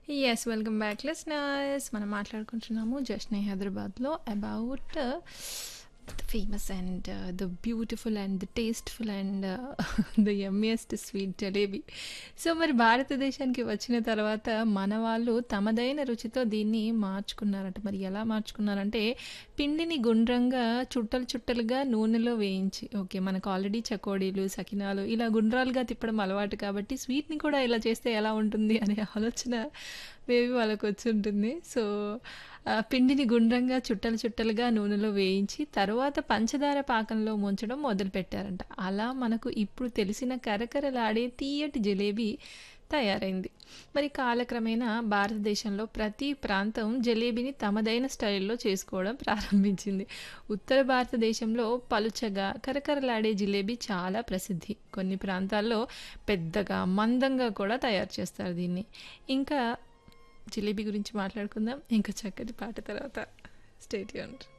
Yes. Welcome back listeners. మనం మాట్లాడుకుంటున్నాము జస్ట్‌నే హైదరాబాద్‌లో about the famous and the beautiful and the tasteful and the yummiest sweet jalebi. So, మరి భారతదేశానికి వచ్చిన తర్వాత మన వాళ్ళు తమదైన రుచితో దీన్ని మార్చుకున్నారట. మరి ఎలా మార్చుకున్నారంటే పిండిని గుండ్రంగా చుట్టలు చుట్టలుగా నూనెలో వేయించి ఓకే. మనకు ఆల్రెడీ చకోడీలు, సకినాలు ఇలా గుండ్రాలుగా తిప్పడం అలవాటు కాబట్టి స్వీట్‌ని కూడా ఇలా చేస్తే ఎలా ఉంటుంది అనే ఆలోచన మేబీ వాళ్ళకొచ్చుంటుంది. సో, ఆహ్, పిండిని గుండ్రంగా చుట్టలు చుట్టలుగా నూనెలో వేయించి తరువాత పంచదార పాకంలో ముంచడం మొదలుపెట్టారంట. అలా మనకు ఇప్పుడు తెలిసిన కరకరలాడే తీయటి జిలేబీ తయారైంది. మరి కాలక్రమేణా భారతదేశంలో ప్రతి ప్రాంతం జలేబీని తమదైన స్టైల్‌లో చేసుకోవడం ప్రారంభించింది. ఉత్తర భారతదేశంలో పలుచగా, కరకరలాడే జిలేబీ చాలా ప్రసిద్ధి. కొన్ని ప్రాంతాల్లో పెద్దగా, మందంగా కూడా తయారు చేస్తారు దీన్ని. ఇంకా జిలేబీ గురించి మాట్లాడుకుందాం. ఇంకో చక్కటి పాట తర్వాత. Stay tuned.